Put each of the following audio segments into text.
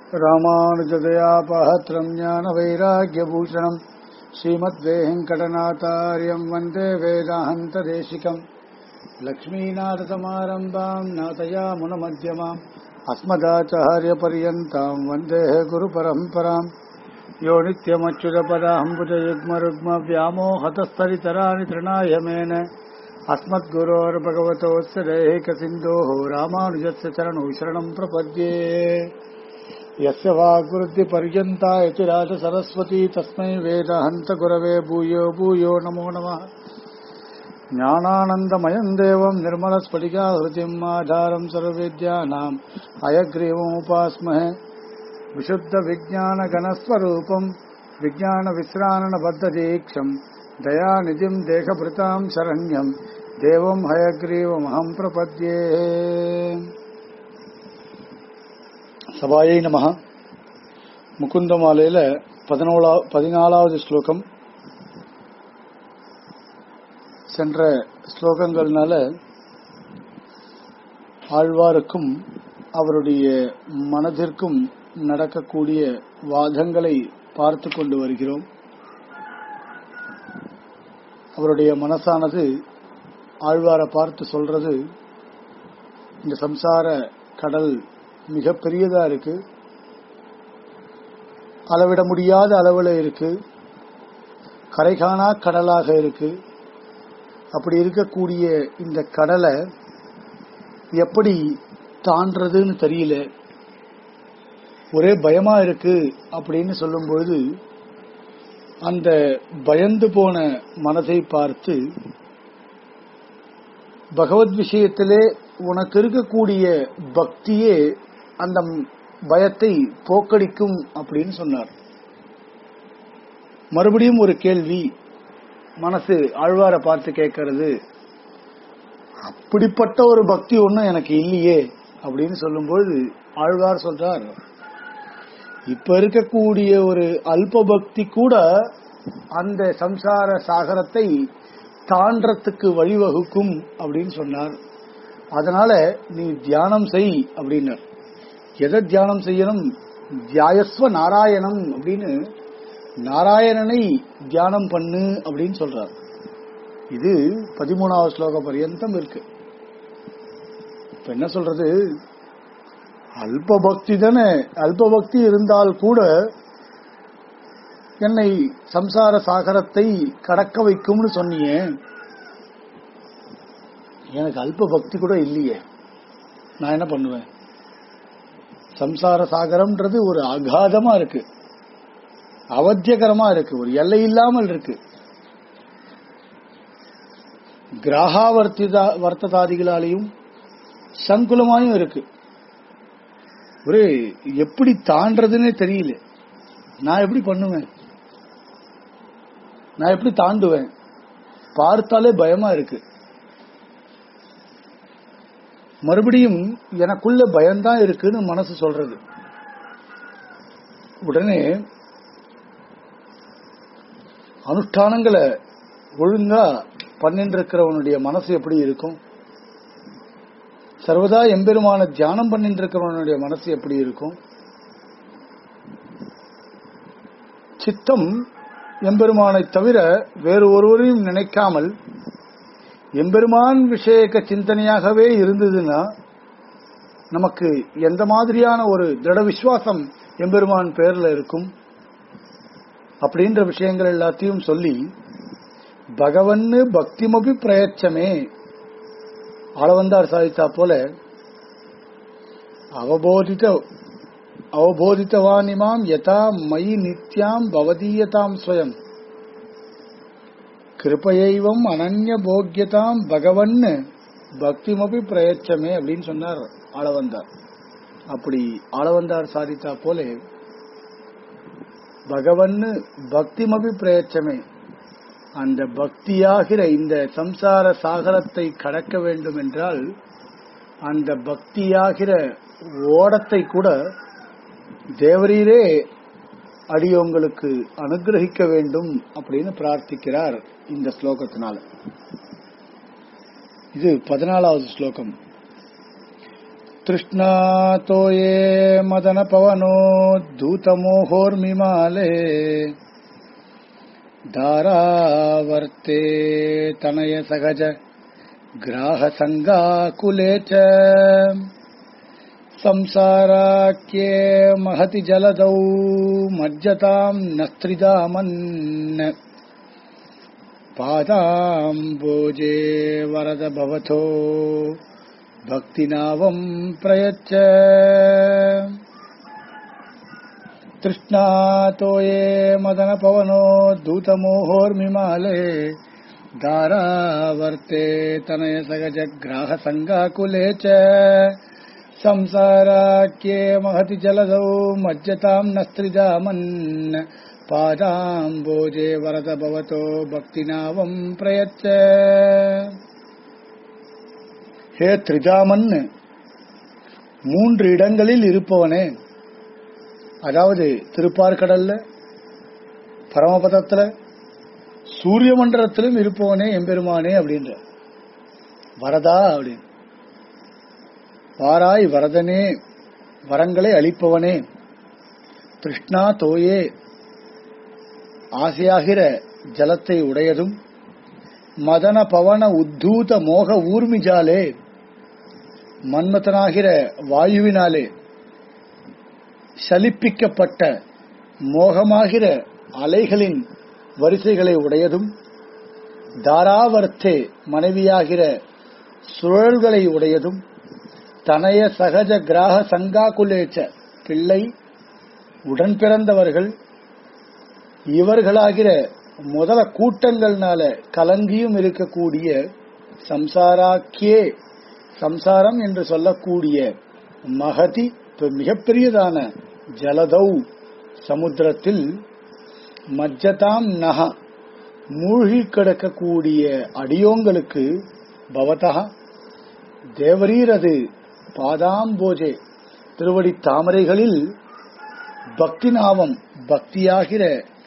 रामानुजदयापहत्रम् ज्ञानवैराग्यभूषणम् श्रीमद्वेङ्कटनाथार्यम् वन्दे वेदाहन्तदेशिकम् लक्ष्मीनाथसमारम्भाम् नाथयामुनमध्यमाम् अस्मदाचार्यपर्यन्ताम् वन्दे गुरुपरम्पराम् यो नित्यमच्युतपदाम्बुजयुग्मरुग्मव्यामोहतस्तरितराणि तृणाय मेन अस्मद्गुरोर्भगवतोऽस्य दैहिकसिन्धोः रामानुजस्य चरणौ शरणम् प्रपद्ये यस्य वाग्वृद्धिपर्यन्ता इति राजसरस्वती तस्मै वेदहन्तगुरवे भूयो भूयो नमो नमः ज्ञानानन्दमयम् देवम् निर्मलस्फटिकाहृतिम् आधारम् सर्वविद्यानाम् अयग्रीवमुपास्महे विशुद्धविज्ञानगणस्वरूपम् विज्ञानविश्राणबद्धदीक्षम् दयानिधिम् देहभृताम् शरण्यम् देवम् हयग्रीवमहम् प्रपद्ये சபாயை நம முகுந்த மாலையில பதினோலா பதினாலாவது ஸ்லோகம் சென்ற ஸ்லோகங்கள்னால ஆழ்வாருக்கும் அவருடைய மனதிற்கும் நடக்கக்கூடிய வாதங்களை பார்த்து கொண்டு வருகிறோம் அவருடைய மனசானது ஆழ்வாரை பார்த்து சொல்றது இந்த சம்சார கடல் மிக பெரியதா இருக்கு அளவிட முடியாத அளவுல இருக்கு கரைகாணா கடலாக இருக்கு அப்படி இருக்கக்கூடிய இந்த கடலை எப்படி தாண்டதுன்னு தெரியல ஒரே பயமா இருக்கு அப்படின்னு சொல்லும்போது அந்த பயந்து போன மனதை பார்த்து பகவத் விஷயத்திலே உனக்கு இருக்கக்கூடிய பக்தியே அந்த பயத்தை போக்கடிக்கும் அப்படின்னு சொன்னார் மறுபடியும் ஒரு கேள்வி மனசு ஆழ்வார பார்த்து கேட்கறது அப்படிப்பட்ட ஒரு பக்தி ஒன்றும் எனக்கு இல்லையே அப்படின்னு சொல்லும்போது ஆழ்வார் சொல்றார் இப்ப இருக்கக்கூடிய ஒரு அல்ப பக்தி கூட அந்த சம்சார சாகரத்தை தாண்டறதுக்கு வழிவகுக்கும் அப்படின்னு சொன்னார் அதனால நீ தியானம் செய் அப்படின்னார் எதை தியானம் செய்யணும் தியாயஸ்வ நாராயணம் அப்படின்னு நாராயணனை தியானம் பண்ணு அப்படின்னு சொல்றார் இது பதிமூணாவது ஸ்லோக பரியந்தம் இருக்கு இப்ப என்ன சொல்றது அல்ப பக்தி தானே அல்ப பக்தி இருந்தால் கூட என்னை சம்சார சாகரத்தை கடக்க வைக்கும்னு சொன்னியே எனக்கு அல்ப பக்தி கூட இல்லையே நான் என்ன பண்ணுவேன் சம்சார சாகரம்ன்றது ஒரு அகாதமா இருக்கு அவத்தியகரமா இருக்கு ஒரு எல்லை இல்லாமல் இருக்கு கிராகாவர்த்திதா வர்த்ததாதிகளாலையும் சங்குலமாயும் இருக்கு ஒரு எப்படி தாண்டதுன்னே தெரியல நான் எப்படி பண்ணுவேன் நான் எப்படி தாண்டுவேன் பார்த்தாலே பயமா இருக்கு மறுபடியும் எனக்குள்ள பயம்தான் இருக்குன்னு மனசு சொல்றது உடனே அனுஷ்டானங்களை ஒழுங்கா பண்ணிட்டு இருக்கிறவனுடைய மனசு எப்படி இருக்கும் சர்வதா எம்பெருமான தியானம் பண்ணிட்டு இருக்கிறவனுடைய மனசு எப்படி இருக்கும் சித்தம் எம்பெருமானை தவிர வேறு ஒருவரையும் நினைக்காமல் எம்பெருமான் விஷயக்க சிந்தனையாகவே இருந்ததுன்னா நமக்கு எந்த மாதிரியான ஒரு திட விசுவாசம் எம்பெருமான் பேர்ல இருக்கும் அப்படின்ற விஷயங்கள் எல்லாத்தையும் சொல்லி பகவன்னு பக்திமபி பிரயச்சமே ஆளவந்தார் சாதித்தா போல அவபோதித அவபோதித்தவானிமாம் யதா மயி நித்யாம் பவதீயதாம் ஸ்வயம் கிருப்பையைவம் அனன்ய போக்கியதாம் பகவன் பக்திமபி பிரயச்சமே அப்படின்னு சொன்னார் ஆளவந்தார் அப்படி ஆளவந்தார் சாதித்தா போல பகவன் பக்திமபி பிரயச்சமே அந்த பக்தியாகிற இந்த சம்சார சாகரத்தை கடக்க வேண்டும் என்றால் அந்த பக்தியாகிற ஓடத்தை கூட தேவரீரே அடியோங்களுக்கு அனுகிரகிக்க வேண்டும் அப்படின்னு பிரார்த்திக்கிறார் இந்த ஸ்லோகத்தினால இது பதினாலாவது ஸ்லோகம் तृष्णातो ये मदनपवनो दूतमोहोर्मिमाले धारावर्ते तनय सहज ग्राहसङ्गाकुले च संसाराख्ये महति जलदौ मज्जताम् न स्त्रिदामन् पादाम्बोजे वरद भवतो भक्तिनावम् प्रयच्छ तृष्णातो ये मदनपवनो दूतमोहोर्मिमाले धारावर्ते तनयसगजग्राहसङ्गाकुले च संसाराख्ये महति जलदौ मज्जताम् न स्त्रिदामन् பாதாம்போஜே வரத பவதோ பக்தினாவம் பிரயச்ச ஹே திரிஜாமன் மூன்று இடங்களில் இருப்பவனே அதாவது திருப்பார்கடல்ல பரமபதத்துல சூரிய மண்டலத்திலும் இருப்பவனே எம்பெருமானே அப்படின்ற வரதா அப்படின்னு வாராய் வரதனே வரங்களை அளிப்பவனே கிருஷ்ணா தோயே ஆசையாகிற ஜலத்தை உடையதும் மதன பவன உத்தூத மோக ஊர்மிஜாலே மன்மதனாகிற வாயுவினாலே சலிப்பிக்கப்பட்ட மோகமாகிற அலைகளின் வரிசைகளை உடையதும் தாராவர்த்தே மனைவியாகிற சுழல்களை உடையதும் தனய சகஜ கிராக சங்காகுலேச்ச பிள்ளை உடன் பிறந்தவர்கள் இவர்களாகிற முதல கூட்டங்கள்னால கலங்கியும் இருக்கக்கூடிய சம்சாராக்கியே சம்சாரம் என்று சொல்லக்கூடிய மகதி மிகப்பெரியதான ஜலதௌ சமுத்திரத்தில் மஜ்ஜதாம் நக மூழ்கி கிடக்கக்கூடிய அடியோங்களுக்கு பவதா தேவரீரது பாதாம்போஜே திருவடி தாமரைகளில் பக்தி நாமம் பக்தியாகிற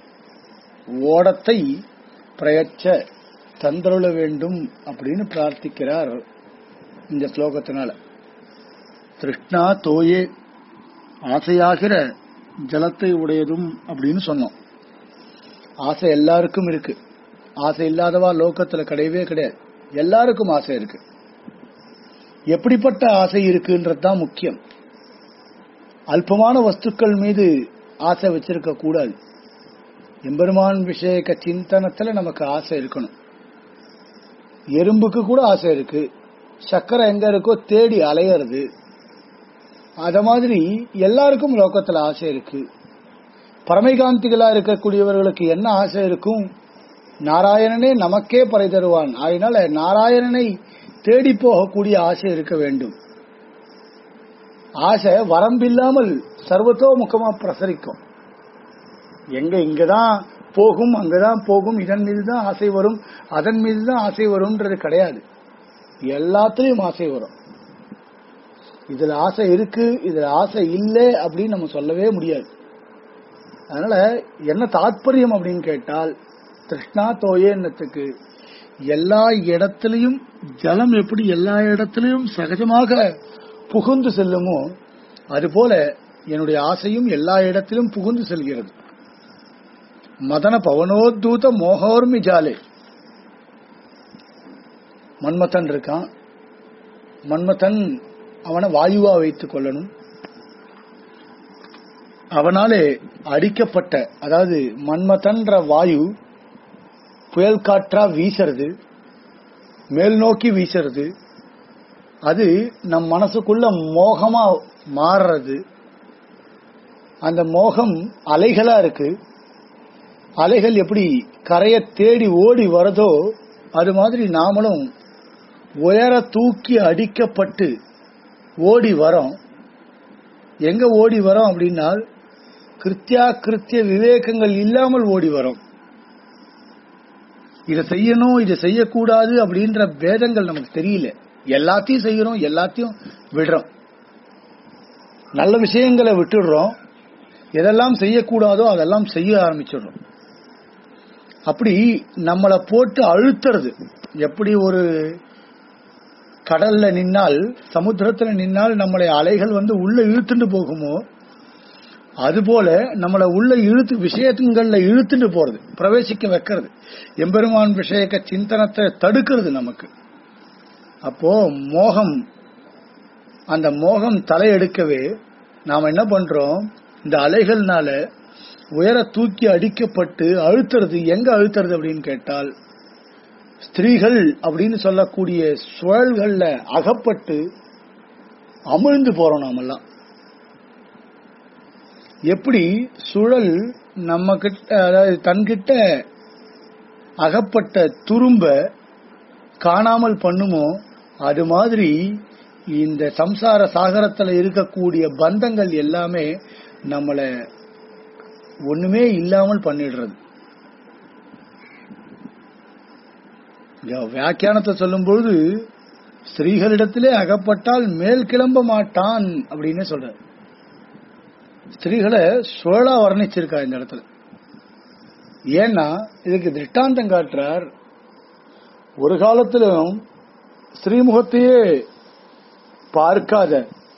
ஓடத்தை பிரயச்ச தந்தருள வேண்டும் அப்படின்னு பிரார்த்திக்கிறார் இந்த ஸ்லோகத்தினால திருஷ்ணா தோயே ஆசையாகிற ஜலத்தை உடையதும் அப்படின்னு சொன்னோம் ஆசை எல்லாருக்கும் இருக்கு ஆசை இல்லாதவா லோகத்துல கிடையவே கிடையாது எல்லாருக்கும் ஆசை இருக்கு எப்படிப்பட்ட ஆசை இருக்குன்றது தான் முக்கியம் அல்பமான வஸ்துக்கள் மீது ஆசை வச்சிருக்க கூடாது எம்பெருமான் விஷயக்க சிந்தனத்துல நமக்கு ஆசை இருக்கணும் எறும்புக்கு கூட ஆசை இருக்கு சக்கரை எங்க இருக்கோ தேடி அலையிறது அத மாதிரி எல்லாருக்கும் லோகத்துல ஆசை இருக்கு பரமைகாந்திகளா இருக்கக்கூடியவர்களுக்கு என்ன ஆசை இருக்கும் நாராயணனே நமக்கே பறை தருவான் அதனால நாராயணனை தேடி போகக்கூடிய ஆசை இருக்க வேண்டும் ஆசை வரம்பில்லாமல் சர்வத்தோ முகமா பிரசரிக்கும் எங்க இங்கதான் போகும் அங்கதான் போகும் இதன் மீதுதான் ஆசை வரும் அதன் மீதுதான் ஆசை வரும்ன்றது கிடையாது எல்லாத்துலயும் ஆசை வரும் இதுல ஆசை இருக்கு இதுல ஆசை இல்லை அப்படின்னு நம்ம சொல்லவே முடியாது அதனால என்ன தாத்பரியம் அப்படின்னு கேட்டால் கிருஷ்ணா தோயேன்னத்துக்கு எல்லா இடத்திலையும் ஜலம் எப்படி எல்லா இடத்திலையும் சகஜமாக புகுந்து செல்லுமோ அதுபோல என்னுடைய ஆசையும் எல்லா இடத்திலும் புகுந்து செல்கிறது மதன பவனோத்தூத மோகோர்மி ஜாலே மன்மதன் இருக்கான் மன்மதன் அவனை வாயுவா வைத்துக் கொள்ளணும் அவனாலே அடிக்கப்பட்ட அதாவது மன்மதன்ற வாயு புயல் காற்றா வீசுறது மேல் நோக்கி வீசுறது அது நம் மனசுக்குள்ள மோகமா மாறுறது அந்த மோகம் அலைகளா இருக்கு அலைகள் எப்படி கரையை தேடி ஓடி வரதோ அது மாதிரி நாமளும் உயர தூக்கி அடிக்கப்பட்டு ஓடி வரோம் எங்க ஓடி வரோம் அப்படின்னா கிருத்தியா கிருத்திய விவேகங்கள் இல்லாமல் ஓடி வரோம் இதை செய்யணும் இதை செய்யக்கூடாது அப்படின்ற பேதங்கள் நமக்கு தெரியல எல்லாத்தையும் செய்யறோம் எல்லாத்தையும் விடுறோம் நல்ல விஷயங்களை விட்டுடுறோம் எதெல்லாம் செய்யக்கூடாதோ அதெல்லாம் செய்ய ஆரம்பிச்சிடுறோம் அப்படி நம்மளை போட்டு அழுத்துறது எப்படி ஒரு கடல்ல நின்னால் சமுத்திரத்துல நின்னால் நம்மளை அலைகள் வந்து உள்ள இழுத்துட்டு போகுமோ அதுபோல நம்மள உள்ள இழுத்து விஷயங்கள்ல இழுத்துட்டு போறது பிரவேசிக்க வைக்கிறது எம்பெருமான் விஷயக்க சிந்தனத்தை தடுக்கிறது நமக்கு அப்போ மோகம் அந்த மோகம் தலையெடுக்கவே நாம் என்ன பண்றோம் இந்த அலைகள்னால உயர தூக்கி அடிக்கப்பட்டு அழுத்துறது எங்க அழுத்துறது அப்படின்னு கேட்டால் ஸ்திரீகள் அப்படின்னு சொல்லக்கூடிய சுழல்கள்ல அகப்பட்டு அமிழ்ந்து போறோம் நாமெல்லாம் எப்படி சுழல் நம்ம கிட்ட அதாவது தன்கிட்ட அகப்பட்ட துரும்ப காணாமல் பண்ணுமோ அது மாதிரி இந்த சம்சார சாகரத்துல இருக்கக்கூடிய பந்தங்கள் எல்லாமே நம்மள ஒண்ணுமே இல்லாமல் பண்ணிடுறது இங்க வியாக்கியானத்தை சொல்லும்பொழுது ஸ்திரீகளிடத்திலே அகப்பட்டால் மேல் கிளம்ப மாட்டான் அப்படின்னு சொல்ற ஸ்திரீகளை சுழலா வர்ணிச்சிருக்கா இந்த இடத்துல ஏன்னா இதுக்கு திருஷ்டாந்தம் காட்டுறார் ஒரு காலத்திலும் ஸ்ரீமுகத்தையே பார்க்காத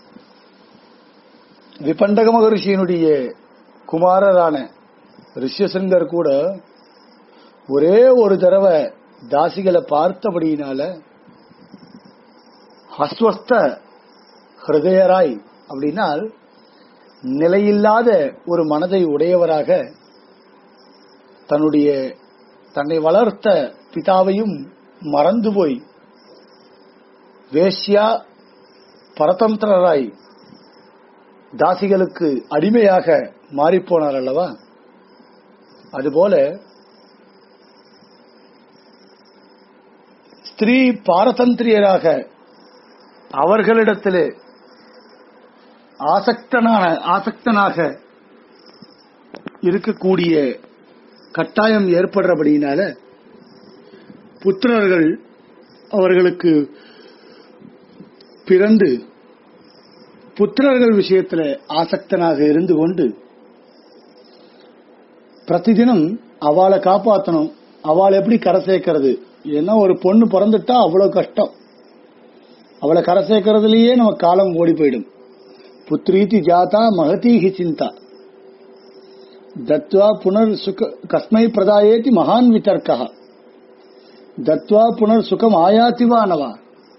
விபண்டக மகரிஷியினுடைய குமாரரான ரிஷ்யசிங்கர் கூட ஒரே ஒரு தடவை தாசிகளை பார்த்தபடியினால அஸ்வஸ்த ஹிருதயராய் அப்படின்னால் நிலையில்லாத ஒரு மனதை உடையவராக தன்னுடைய தன்னை வளர்த்த பிதாவையும் மறந்து போய் வேஷ்யா பரதந்திரராய் தாசிகளுக்கு அடிமையாக மாறிப்போனார் அல்லவா அதுபோல ஸ்திரீ பாரதந்திரியராக அவர்களிடத்திலே ஆசக்தனான ஆசக்தனாக இருக்கக்கூடிய கட்டாயம் ஏற்படுறபடியினால புத்திரர்கள் அவர்களுக்கு பிறந்து புத்திரர்கள் விஷயத்துல ஆசக்தனாக இருந்து கொண்டு பிரதிதினம் அவளை காப்பாத்தணும் அவளை எப்படி கரை சேர்க்கறது ஏன்னா ஒரு பொண்ணு பிறந்துட்டா அவ்வளவு கஷ்டம் அவளை கரை சேர்க்கறதுலயே நம்ம காலம் ஓடி போயிடும் புத்ரீதி ஜாதா மகதீஹி சிந்தா தத்வா புனர் சுக கஸ்மை பிரதாயேதி மகான் விதர்க்கா தத்வா புனர் சுகம் ஆயாதி வானவா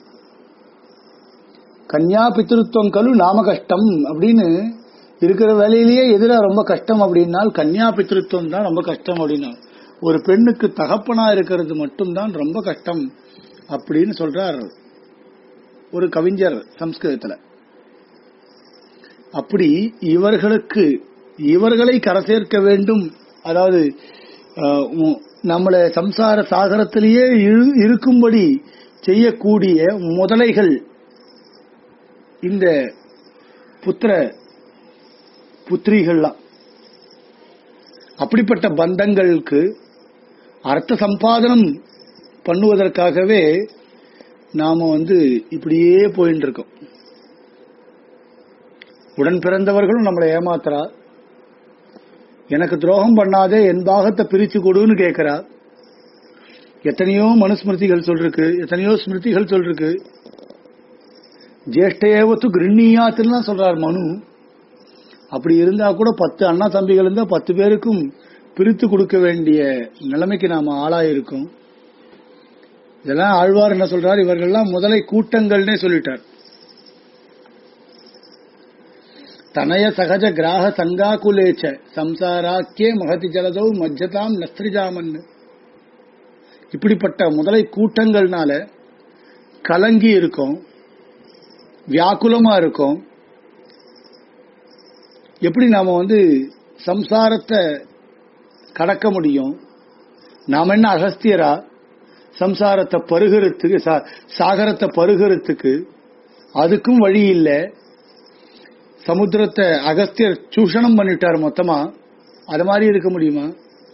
கன்யா பித்திருத்துவம் கலு நாம கஷ்டம் அப்படின்னு இருக்கிற வேலையிலேயே எதிரா ரொம்ப கஷ்டம் அப்படின்னால் கன்யா பித்திருத்துவம் தான் ரொம்ப கஷ்டம் அப்படின்னா ஒரு பெண்ணுக்கு தகப்பனா இருக்கிறது மட்டும்தான் ரொம்ப கஷ்டம் அப்படின்னு சொல்றார் ஒரு கவிஞர் சம்ஸ்கிருதத்துல அப்படி இவர்களுக்கு இவர்களை கரை சேர்க்க வேண்டும் அதாவது அஹ், உ- நம்மள சம்சார சாகரத்திலேயே இரு- இருக்கும்படி செய்யக்கூடிய முதலைகள் இந்த புத்திர புத்திரிகள்லாம் அப்படிப்பட்ட பந்தங்களுக்கு அர்த்த சம்பாதனம் பண்ணுவதற்காகவே நாம வந்து இப்படியே போயிட்டு இருக்கோம் உடன் பிறந்தவர்களும் நம்மளை ஏமாத்துறா எனக்கு துரோகம் பண்ணாதே என் பாகத்தை பிரிச்சு கொடுன்னு கேட்கிறா எத்தனையோ மனுஸ்மிருதிகள் சொல்லிருக்கு எத்தனையோ ஸ்மிருதிகள் சொல்லிருக்கு ஜேஷ்டேவத்து கிருண்ணியாத்துலாம் சொல்றார் மனு அப்படி இருந்தா கூட பத்து அண்ணா தம்பிகள் இருந்தா பத்து பேருக்கும் பிரித்து கொடுக்க வேண்டிய நிலைமைக்கு நாம ஆளாயிருக்கோம் இதெல்லாம் ஆழ்வார் என்ன சொல்றார் இவர்கள்லாம் முதலை கூட்டங்கள்னே சொல்லிட்டார் தனய சகஜ கிராக சங்காகுலேச்ச சம்சாராக்கியே மகதி ஜலதௌ மஜ்ஜதாம் நஸ்திரிஜாமன் இப்படிப்பட்ட முதலை கூட்டங்கள்னால கலங்கி இருக்கும் வியாக்குலமா இருக்கும் எப்படி நாம வந்து சம்சாரத்தை கடக்க முடியும் நாம என்ன அகஸ்தியரா சம்சாரத்தை பருகிறதுக்கு சா- சாகரத்தை பருகிறதுக்கு அதுக்கும் வழி இல்லை சமுத்திரத்தை அகஸ்தியர் சூஷணம் பண்ணிட்டார் மொத்தமா அது மாதிரி இருக்க முடியுமா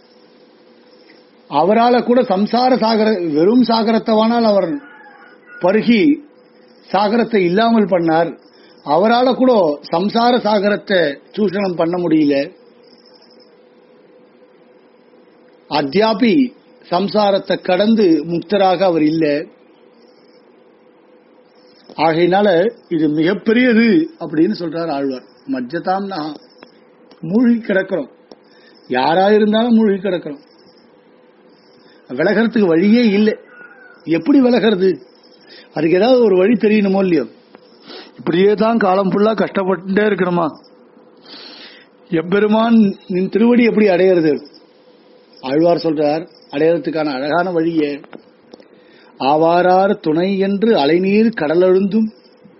அவரால கூட சம்சார சாகர வெறும் சாகரத்தவானால் அவர் பருகி சாகரத்தை இல்லாமல் பண்ணார் அவரால கூட சம்சார சாகரத்தை சூஷணம் பண்ண முடியல அத்தியாபி சம்சாரத்தை கடந்து முக்தராக அவர் இல்ல ஆகையினால இது மிகப்பெரியது அப்படின்னு சொல்றார் ஆழ்வார் மஜ்ஜதாம்னா மூழ்கி கிடக்கிறோம் யாரா இருந்தாலும் மூழ்கி கிடக்கிறோம் விலகிறதுக்கு வழியே இல்லை எப்படி விலகிறது அதுக்கு ஏதாவது ஒரு வழி தெரியணுமோ இல்லையோ இப்படியே தான் காலம் ஃபுல்லா கஷ்டப்பட்டுட்டே இருக்கணுமா எம்பெருமான் நின் திருவடி எப்படி அடையிறது ஆழ்வார் சொல்றார் அடையறதுக்கான அழகான வழியே ஆவாரார் துணை என்று அலைநீர் கடலழுந்தும்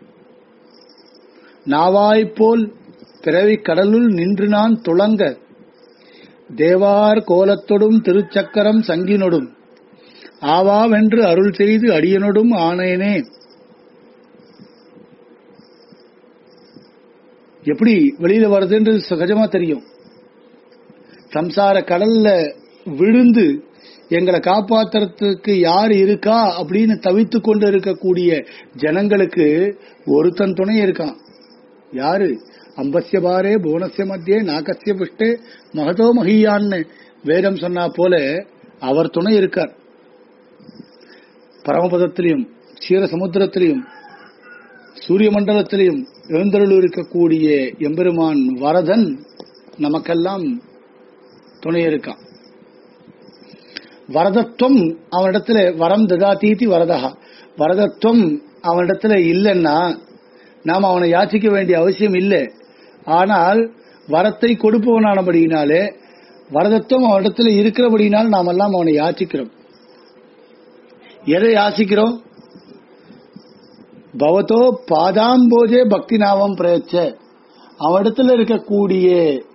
நாவாய்ப்போல் பிறவி கடலுள் நின்று நான் துளங்க தேவார் கோலத்தொடும் திருச்சக்கரம் சங்கினொடும் ஆவாவென்று அருள் செய்து அடியனொடும் ஆனேனே எப்படி வெளியில வருதுன்றது சகஜமா தெரியும் சம்சார கடல்ல விழுந்து எங்களை காப்பாத்துறதுக்கு யார் இருக்கா அப்படின்னு தவித்து கொண்டு இருக்கக்கூடிய ஜனங்களுக்கு ஒருத்தன் துணை இருக்கான் யாரு அம்பஸ்ய பாரே புவனஸ்ய மத்தியே நாகஸ்ய புஷ்டே மகதோ மகியான்னு வேதம் சொன்னா போல அவர் துணை இருக்கார் பரமபதத்திலையும் சீர சமுத்திரத்திலையும் சூரிய மண்டலத்திலையும் எழுந்தருள் இருக்கக்கூடிய எம்பெருமான் வரதன் நமக்கெல்லாம் துணை இருக்கான் வரதத்துவம் அவனிடத்துல வரம் ததாதீதி வரதா வரதத்துவம் அவனிடத்துல இல்லைன்னா நாம் அவனை யாச்சிக்க வேண்டிய அவசியம் இல்லை ஆனால் வரத்தை கொடுப்பவனானபடியினாலே வரதத்துவம் அவனிடத்துல இருக்கிறபடியினால் நாம் எல்லாம் அவனை யாச்சிக்கிறோம் எதை யாசிக்கிறோம் பவத்தோ பாதாம்போஜே பக்தி நாமம் பிரயச்ச அவனிடத்துல இருக்கக்கூடிய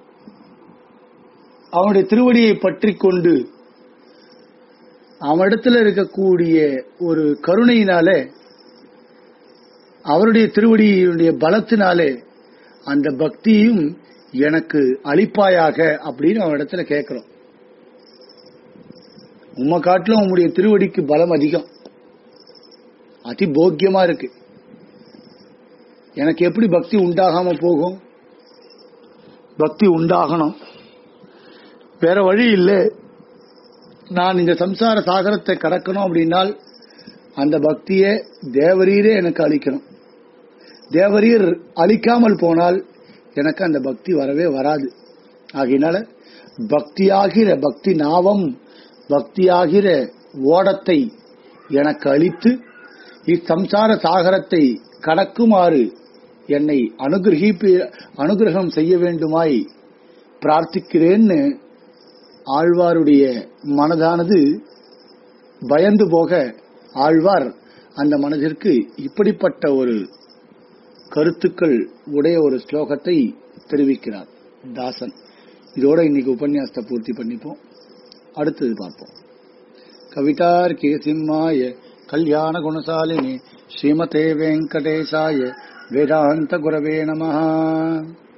அவனுடைய திருவடியை பற்றி கொண்டு அவனிடத்துல இருக்கக்கூடிய ஒரு கருணையினாலே அவருடைய திருவடியுடைய பலத்தினாலே அந்த பக்தியும் எனக்கு அளிப்பாயாக அப்படின்னு அவன் இடத்துல கேட்கிறோம் உம்மை காட்டிலும் உம்முடைய திருவடிக்கு பலம் அதிகம் அதி போக்கியமா இருக்கு எனக்கு எப்படி பக்தி உண்டாகாம போகும் பக்தி உண்டாகணும் வேற வழி இல்லை நான் இந்த சம்சார சாகரத்தை கடக்கணும் அப்படின்னால் அந்த பக்தியை தேவரீரே எனக்கு அளிக்கணும் தேவரீர் அளிக்காமல் போனால் எனக்கு அந்த பக்தி வரவே வராது ஆகையினால பக்தியாகிற பக்தி நாவம் பக்தியாகிற ஓடத்தை எனக்கு அளித்து இச்சம்சார சாகரத்தை கடக்குமாறு என்னை அனுகிரகிப்பு அனுகிரகம் செய்ய வேண்டுமாய் பிரார்த்திக்கிறேன்னு ஆழ்வாருடைய மனதானது பயந்து போக ஆழ்வார் அந்த மனதிற்கு இப்படிப்பட்ட ஒரு கருத்துக்கள் உடைய ஒரு ஸ்லோகத்தை தெரிவிக்கிறார் தாசன் இதோட இன்னைக்கு உபன்யாசத்தை பூர்த்தி பண்ணிப்போம் அடுத்தது பார்ப்போம் கவிதார் கேசிம்மாய கல்யாண குணசாலினி ஸ்ரீமதே வெங்கடேசாய வேதாந்த குரவே நமஹா